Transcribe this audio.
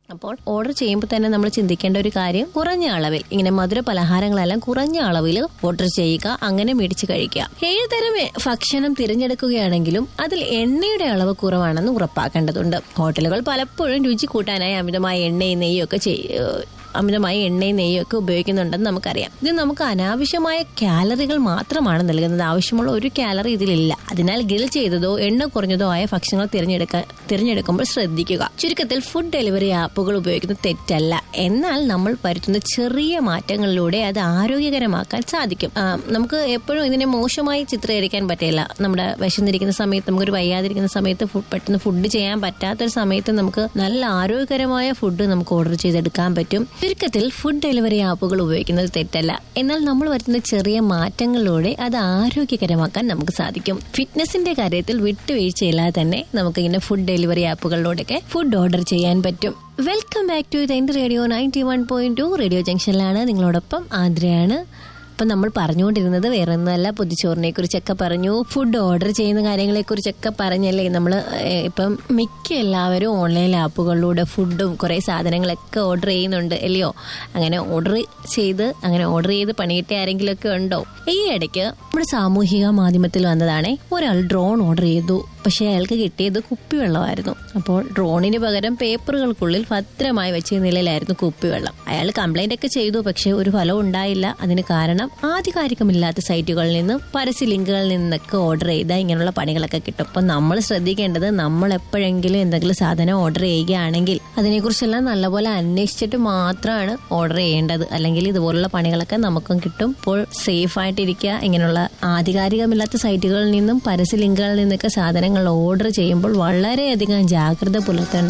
അപ്പോൾ ഓർഡർ ചെയ്യുമ്പോൾ തന്നെ നമ്മൾ ചിന്തിക്കേണ്ട ഒരു കാര്യം കുറഞ്ഞ അളവിൽ ഇങ്ങനെ മധുര പലഹാരങ്ങളെല്ലാം കുറഞ്ഞ അളവിൽ ഓർഡർ ചെയ്യുക അങ്ങനെ മേടിച്ച് കഴിക്കുക ഏഴ് തരം എ- ഭക്ഷണം തിരഞ്ഞെടുക്കുകയാണെങ്കിലും അതിൽ എണ്ണയുടെ അളവ് കുറവാണെന്ന് ഉറപ്പാക്കേണ്ടതുണ്ട് ഹോട്ടലുകൾ പലപ്പോഴും രുചി കൂട്ടാനായി അമിതമായ എണ്ണയും നെയ്യും ഒക്കെ ചെയ്യ അമിതമായി എണ്ണയും നെയ്യും ഒക്കെ ഉപയോഗിക്കുന്നുണ്ടെന്ന് നമുക്കറിയാം ഇത് നമുക്ക് അനാവശ്യമായ കാലറികൾ മാത്രമാണ് നൽകുന്നത് ആവശ്യമുള്ള ഒരു കാലറി ഇതിലില്ല അതിനാൽ ഗ്രിൽ ചെയ്തതോ എണ്ണ കുറഞ്ഞതോ ആയ ഭക്ഷണങ്ങൾ തിരഞ്ഞെടുക്ക തിരഞ്ഞെടുക്കുമ്പോൾ ശ്രദ്ധിക്കുക ചുരുക്കത്തിൽ ഫുഡ് ഡെലിവറി ആപ്പുകൾ ഉപയോഗിക്കുന്നത് തെറ്റല്ല എന്നാൽ നമ്മൾ വരുത്തുന്ന ചെറിയ മാറ്റങ്ങളിലൂടെ അത് ആരോഗ്യകരമാക്കാൻ സാധിക്കും ആ, നമുക്ക് എപ്പോഴും ഇതിനെ മോശമായി ചിത്രീകരിക്കാൻ പറ്റില്ല നമ്മുടെ വിശന്നിരിക്കുന്ന സമയത്ത് നമുക്കൊരു വയ്യാതിരിക്കുന്ന സമയത്ത് ഫു- പെട്ടെന്ന് ഫുഡ് ചെയ്യാൻ പറ്റാത്തൊരു സമയത്ത് നമുക്ക് നല്ല ആരോഗ്യകരമായ ഫുഡ് നമുക്ക് ഓർഡർ ചെയ്തെടുക്കാൻ പറ്റും ചുരുക്കത്തിൽ ഫുഡ് ഡെലിവറി ആപ്പുകൾ ഉപയോഗിക്കുന്നത് തെറ്റല്ല എന്നാൽ നമ്മൾ വരുത്തുന്ന ചെറിയ മാറ്റങ്ങളിലൂടെ അത് ആരോഗ്യകരമാക്കാൻ നമുക്ക് സാധിക്കും ഫിറ്റ്നസിന്റെ കാര്യത്തിൽ വിട്ടുവീഴ്ചയില്ലാതെ തന്നെ നമുക്ക് ഇങ്ങനെ ഫുഡ് ഡെലിവറി ആപ്പുകളിലൂടെയൊക്കെ ഫുഡ് ഓർഡർ ചെയ്യാൻ പറ്റും വെൽക്കം ബാക്ക് ടു ഇത് radio ninety one point two radio ജംഗ്ഷനിലാണ് നിങ്ങളോടൊപ്പം ആദ്രയാണ് അപ്പം നമ്മൾ പറഞ്ഞുകൊണ്ടിരുന്നത് വേറെ ഒന്നുമല്ല പൊതിച്ചോറിനെ കുറിച്ചൊക്കെ പറഞ്ഞു ഫുഡ് ഓർഡർ ചെയ്യുന്ന കാര്യങ്ങളെ കുറിച്ചൊക്കെ പറഞ്ഞല്ലേ നമ്മൾ ഇപ്പം മിക്ക എല്ലാവരും ഓൺലൈൻ ആപ്പുകളിലൂടെ ഫുഡും കുറേ സാധനങ്ങളൊക്കെ ഓർഡർ ചെയ്യുന്നുണ്ട് അല്ലയോ അങ്ങനെ ഓർഡർ ചെയ്ത് അങ്ങനെ ഓർഡർ ചെയ്ത് പണിയിട്ട ആരെങ്കിലുമൊക്കെ ഉണ്ടോ ഈ ഇടയ്ക്ക് നമ്മുടെ സാമൂഹിക മാധ്യമത്തിൽ വന്നതാണേ ഒരാൾ ഡ്രോൺ ഓർഡർ ചെയ്തു പക്ഷേ അയാൾക്ക് കിട്ടിയത് കുപ്പിവെള്ളമായിരുന്നു അപ്പോൾ ഡ്രോണിന് പകരം പേപ്പറുകൾക്കുള്ളിൽ ഭദ്രമായി വെച്ച നിലയിലായിരുന്നു കുപ്പിവെള്ളം അയാൾ കംപ്ലൈന്റ് ഒക്കെ ചെയ്തു പക്ഷേ ഒരു ഫലം ഉണ്ടായില്ല അതിന് കാരണം ആധികാരികമില്ലാത്ത സൈറ്റുകളിൽ നിന്നും പരസ്യ ലിങ്കുകളിൽ നിന്നൊക്കെ ഓർഡർ ചെയ്താൽ ഇങ്ങനെയുള്ള പണികളൊക്കെ കിട്ടും അപ്പോൾ നമ്മൾ ശ്രദ്ധിക്കേണ്ടത് നമ്മൾ എപ്പോഴെങ്കിലും എന്തെങ്കിലും സാധനം ഓർഡർ ചെയ്യുകയാണെങ്കിൽ അതിനെക്കുറിച്ചെല്ലാം നല്ലപോലെ അന്വേഷിച്ചിട്ട് മാത്രമാണ് ഓർഡർ ചെയ്യേണ്ടത് അല്ലെങ്കിൽ ഇതുപോലുള്ള പണികളൊക്കെ നമുക്കും കിട്ടും അപ്പോൾ സേഫ് ആയിട്ടിരിക്കുക ഇങ്ങനെയുള്ള ആധികാരികമില്ലാത്ത സൈറ്റുകളിൽ നിന്നും പരസ്യ ലിങ്കുകളിൽ നിന്നൊക്കെ സാധനങ്ങൾ ഓർഡർ ചെയ്യുമ്പോൾ വളരെയധികം ജാഗ്രത പുലർത്തേണ്ട